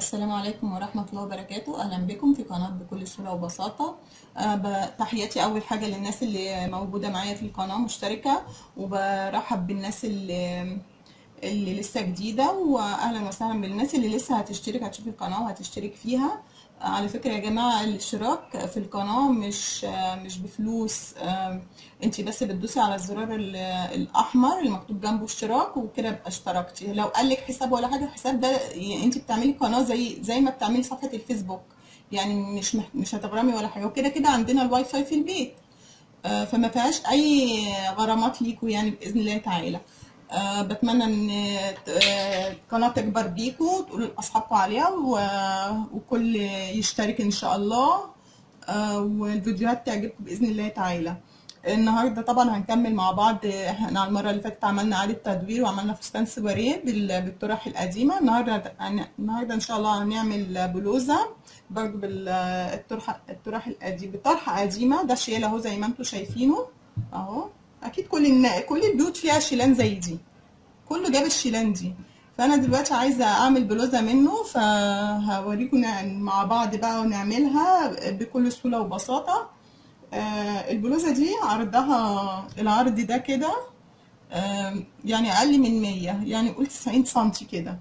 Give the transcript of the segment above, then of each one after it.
السلام عليكم ورحمة الله وبركاته أهلا بكم في قناة بكل سهولة وبساطة أه ب- تحياتي أول حاجة للناس اللي موجودة معايا في القناة مشتركة وبرحب بالناس اللي اللي لسه جديدة وأهلا وسهلا بالناس اللي لسه هتشترك هتشوف القناة وهتشترك فيها آه، على فكرة يا جماعة الاشتراك في القناة مش آه، مش بفلوس آه، انتي بس بتدوسي على الزرار ال- الأحمر اللي مكتوب جنبه اشتراك وكده يبقى اشتركتي لو قالك حساب ولا حاجة الحساب ده يعني انتي بتعملي قناة زي زي ما بتعملي صفحة الفيسبوك يعني مش مح- مش هتغرمي ولا حاجة وكده كده عندنا الواي فاي في البيت آه، فما فيهاش اي غرامات ليكوا يعني باذن الله تعالى آه، بتمنى ان آه، القناه تكبر بيكوا تقولوا لاصحابكم عليها و- وكل يشترك ان شاء الله آه، والفيديوهات تعجبكم باذن الله تعالى النهارده طبعا هنكمل مع بعض احنا المره اللي فاتت عملنا اعاده تدوير وعملنا فستان سواريه بال- بالطرح القديمه النهارده النهارده ان شاء الله هنعمل بلوزه برضو بالطرحه الطرح القديم بطرحه قديمه ده شيل اهو زي ما انتم شايفينه اهو اكيد كل النا... كل البيوت فيها شيلان زي دي كله جاب الشيلان دي فانا دلوقتي عايزه اعمل بلوزه منه فهوريكم نع- مع بعض بقى ونعملها بكل سهوله وبساطه آه، البلوزه دي عرضها العرض ده كده آه، يعني اقل من 100 يعني قول 90 سنتي كده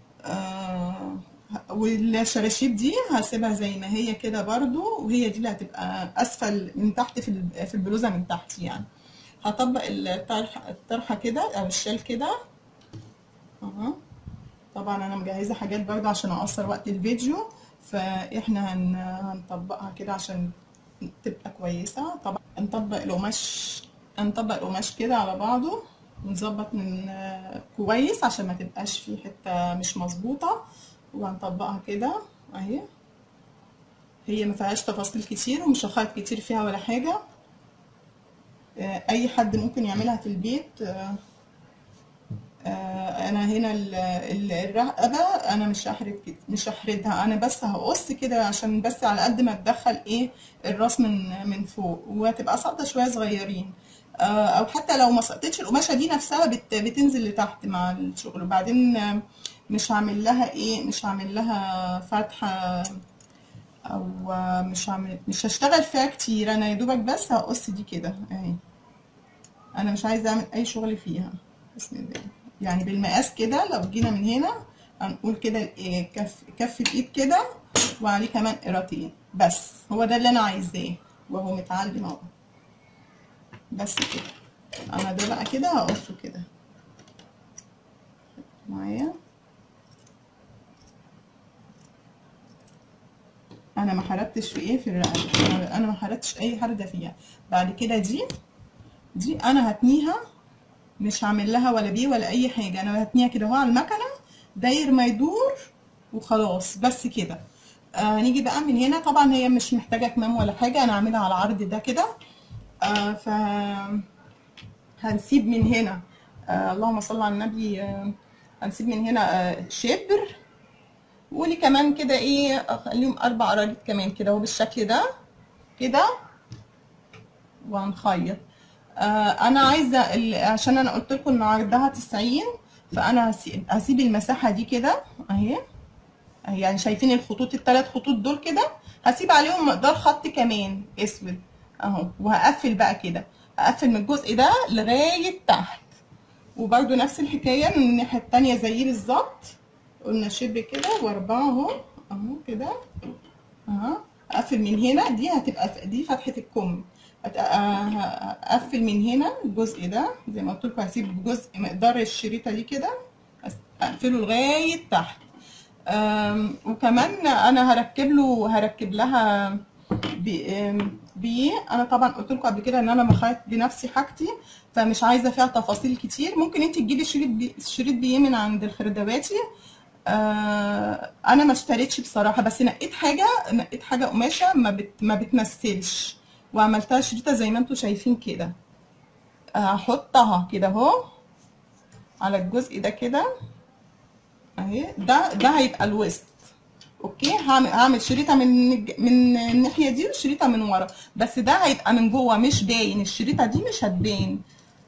آه، والشراشيب دي هسيبها زي ما هي كده برضو وهي دي اللي هتبقى اسفل من تحت في ال- في البلوزه من تحت يعني هطبق الطرحه الطرحه كده او الشال كده اهو طبعا انا مجهزه حاجات برضو عشان اقصر وقت الفيديو فاحنا هن... هنطبقها كده عشان تبقى كويسه طبعا نطبق القماش نطبق القماش كده على بعضه ونظبط من كويس عشان ما تبقاش فيه حته مش مظبوطه وهنطبقها كده اهي هي ما فيهاش تفاصيل كتير ومش هخيط كتير فيها ولا حاجه آه، اي حد ممكن يعملها في البيت آه، آه، انا هنا ال- ال- الرقبه انا مش هحرد كده- مش هحردها انا بس هقص كده عشان بس على قد ما تدخل ايه الراس من من فوق وهتبقى ساقطه شويه صغيرين آه، او حتى لو ما سقطتش القماشه دي نفسها بت- بتنزل لتحت مع الشغل وبعدين آه، مش هعمل لها ايه مش هعمل لها فتحه او آه، مش هعمل مش هشتغل فيها كتير انا يا دوبك بس هقص دي كده اهي انا مش عايزه اعمل اي شغل فيها بسم الله يعني بالمقاس كده لو جينا من هنا هنقول كده الايه كف كف الايد كده وعليه كمان قراطين بس هو ده اللي انا عايزاه وهو متعلم اهو بس كده انا ده بقى كده هقصه كده معايا انا ما حردتش في ايه في الرقبه أنا- انا ما حردتش اي حرده فيها بعد كده دي دي انا هتنيها مش هعمل لها ولا بيه ولا اي حاجه انا هتنيها كده اهو على المكنه داير ما يدور وخلاص بس كده آه نيجي بقى من هنا طبعا هي مش محتاجه كمام ولا حاجه انا هعملها على العرض ده كده آه ف هنسيب من هنا آه اللهم صل على النبي آه هنسيب من هنا آه شبر ولي كمان كده ايه اخليهم اربع قراريط كمان كده اهو بالشكل ده كده وهنخيط آه انا عايزه ال- عشان انا قلت لكم ان عرضها 90 فانا هسيب, هسيب المساحه دي كده اهي اهي يعني شايفين الخطوط الثلاث خطوط دول كده هسيب عليهم مقدار خط كمان اسود اهو وهقفل بقى كده هقفل من الجزء ده لغايه تحت وبرده نفس الحكايه من الناحيه التانية زيه بالظبط قلنا شبر كده واربعه اهو اهو كده اهو اقفل من هنا دي هتبقى ف- دي فتحه الكم هت- آه، هقفل من هنا الجزء ده زي ما قلت لكم هسيب جزء مقدار الشريطه دي كده هس- اقفله لغايه تحت آم، وكمان انا هركب له هركب لها ب- آم، بيه انا طبعا قلت لكم قبل كده ان انا بخيط بنفسي حاجتي فمش عايزه فيها تفاصيل كتير ممكن انت تجيبي شريط بي شريط بيه من عند الخردواتي آه انا ما اشتريتش بصراحه بس نقيت حاجه نقيت حاجه قماشه ما بت ما بتمثلش وعملتها شريطه زي ما انتم شايفين كده هحطها كده اهو على الجزء ده كده اهي ده ده هيبقى الوسط اوكي هعمل هعمل شريطه من الج- من الناحيه دي وشريطه من ورا بس ده هيبقى من جوه مش باين الشريطه دي مش هتبان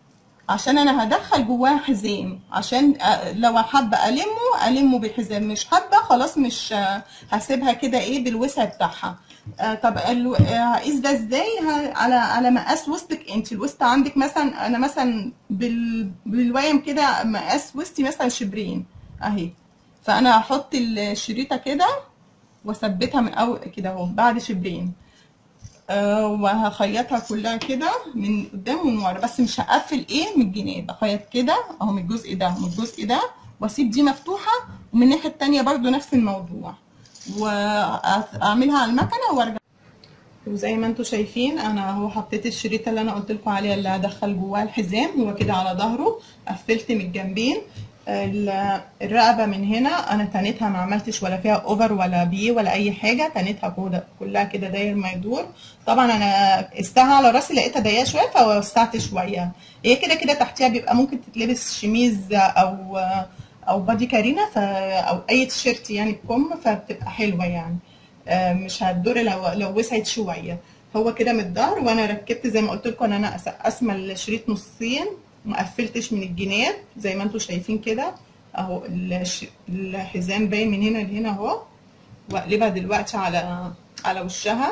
عشان انا هدخل جواه حزام عشان آه، لو حابه المه المه بالحزام مش حابه خلاص مش آه، هسيبها كده ايه بالوسع بتاعها آه، طب ال- آه، هقيس ده ازاي ه- على على مقاس وسطك انت الوسط عندك مثلا انا مثلا بال بالويم كده مقاس وسطي مثلا شبرين اهي فانا هحط الشريطه كده واثبتها من اول كده اهو بعد شبرين آه، وهخيطها كلها كده من قدام ومن ورا بس مش هقفل ايه من الجناب اخيط كده اهو من الجزء ده ومن الجزء ده واسيب دي مفتوحه ومن الناحيه التانيه برضو نفس الموضوع واعملها على المكنه وارجع وزي ما انتم شايفين انا اهو حطيت الشريطه اللي انا قلت لكم عليها اللي هدخل جواها الحزام هو كده على ظهره قفلت من الجنبين ال- الرقبه من هنا انا تنيتها ما عملتش ولا فيها اوفر ولا بي ولا اي حاجه تنيتها كده- كلها كده داير ما يدور طبعا انا قستها على راسي لقيتها ضيقه شويه فوسعت شويه هي كده كده تحتيها بيبقى ممكن تتلبس شميز او او بادي كارينا ف او اي تيشيرت يعني بكم فبتبقى حلوه يعني آه، مش هتضر لو لو وسعت شويه هو كده من الظهر وانا ركبت زي ما قلت لكم ان انا أس- قاسمه الشريط نصين ما قفلتش من الجناب زي ما انتم شايفين كده اهو الش- الحزام باين من هنا لهنا اهو واقلبها دلوقتي على على وشها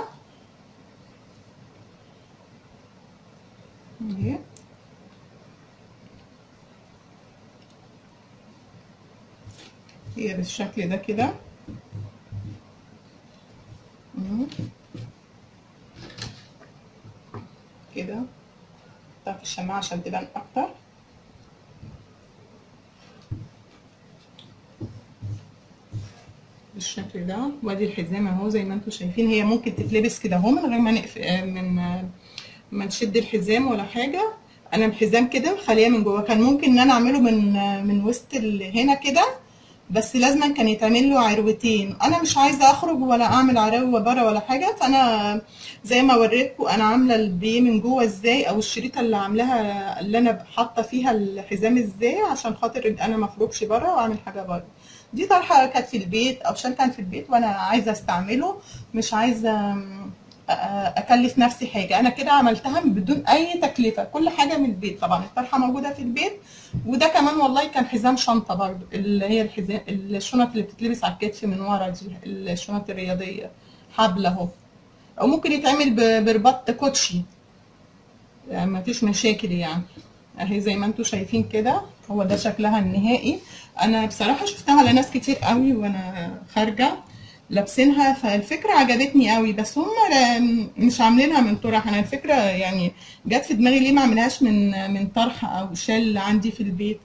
اهي هي بالشكل ده كده مم. كده طرف الشماعة عشان تبان أكتر بالشكل ده وادي الحزام اهو زي ما انتم شايفين هي ممكن تتلبس كده اهو من غير ما نقف آه، من آه، ما نشد الحزام ولا حاجه انا الحزام كده مخليه من جوه كان ممكن ان انا اعمله من آه، من وسط ال- هنا كده بس لازما كان يتعمل له عروتين انا مش عايزه اخرج ولا اعمل عروه بره ولا حاجه فانا زي ما وريتكم انا عامله البي من جوه ازاي او الشريطه اللي عاملاها اللي انا حاطه فيها الحزام ازاي عشان خاطر انا ما اخرجش بره واعمل حاجه بره دي طرحه كانت في البيت او شال كان في البيت وانا عايزه استعمله مش عايزه أم، أ- اكلف نفسي حاجه انا كده عملتها بدون اي تكلفه كل حاجه من البيت طبعا الطرحه موجوده في البيت وده كمان والله كان حزام شنطه برضو اللي هي الحزام الشنط اللي بتتلبس على الكتف من ورا دي الشنط الرياضيه حبل اهو او ممكن يتعمل ب- برباط كوتشي يعني ما فيش مشاكل يعني اهي زي ما انتم شايفين كده هو ده شكلها النهائي انا بصراحه شفتها على ناس كتير قوي وانا خارجه لابسينها فالفكره عجبتني قوي بس هم مش عاملينها من طرح انا الفكره يعني جت في دماغي ليه ما اعملهاش من من طرح او شال عندي في البيت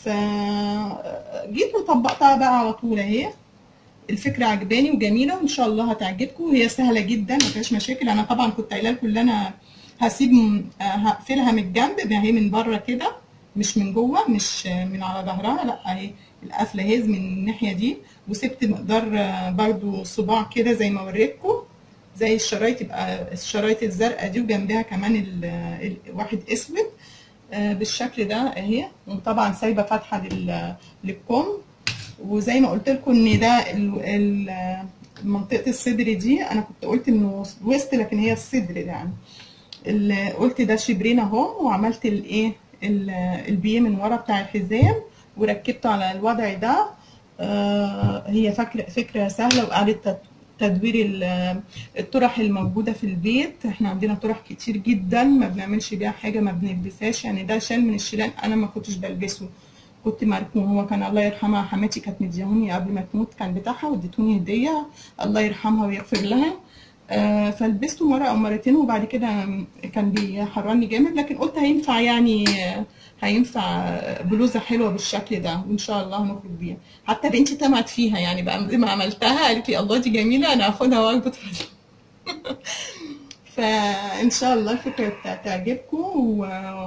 فجيت وطبقتها بقى على طول اهي الفكره عجباني وجميله وان شاء الله هتعجبكم وهي سهله جدا ما فيهاش مشاكل انا طبعا كنت قايله لكم ان انا هسيب آه، هقفلها من الجنب ما هي من بره كده مش من جوه مش آه، من على ظهرها لا اهي القفله هي من الناحيه دي وسبت مقدار آه، برضو صباع كده زي ما وريتكم زي الشرايط يبقى الشرايط الزرقاء دي وجنبها كمان ال- ال- واحد اسود آه، بالشكل ده اهي وطبعا سايبه فتحه لل- للكم وزي ما قلت لكم ان ده ال- ال- منطقه الصدر دي انا كنت قلت انه وسط لكن هي الصدر يعني اللي قلت ده شبرين اهو وعملت الايه ال- البيه من ورا بتاع الحزام وركبته على الوضع ده آه، هي فكره فكره سهله واعاده تد- تدوير ال- الطرح الموجوده في البيت احنا عندنا طرح كتير جدا ما بنعملش بيها حاجه ما بنلبسهاش يعني ده شال من الشيلان انا ما كنتش بلبسه كنت مركون هو كان الله يرحمها حماتي كانت مديهوني قبل ما تموت كان بتاعها واديتوني هديه الله يرحمها ويغفر لها آه، فلبسته مره او مرتين وبعد كده كان بيحررني جامد لكن قلت هينفع يعني آه، هينفع بلوزه حلوه بالشكل ده وان شاء الله هنخرج بيها حتى بنتي تمت فيها يعني بقى زي ما عملتها قالت لي الله دي جميله انا هاخدها واربط فان شاء الله الفكره تعجبكم و...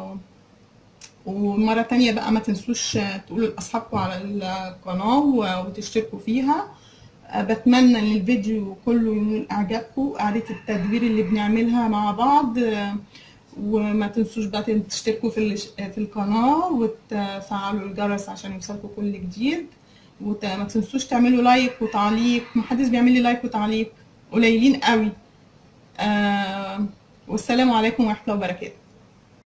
ومرة تانية بقى ما تنسوش تقولوا لأصحابكم على القناة و- وتشتركوا فيها أه، بتمنى ان الفيديو كله ينول اعجابكم اعادة التدوير اللي بنعملها مع بعض أه، وما تنسوش بقى تشتركوا في الش- في القناة وتفعلوا الجرس عشان يوصلكوا كل جديد وما تنسوش تعملوا لايك وتعليق محدش بيعمل لي لايك وتعليق قليلين قوي آه والسلام عليكم ورحمة الله وبركاته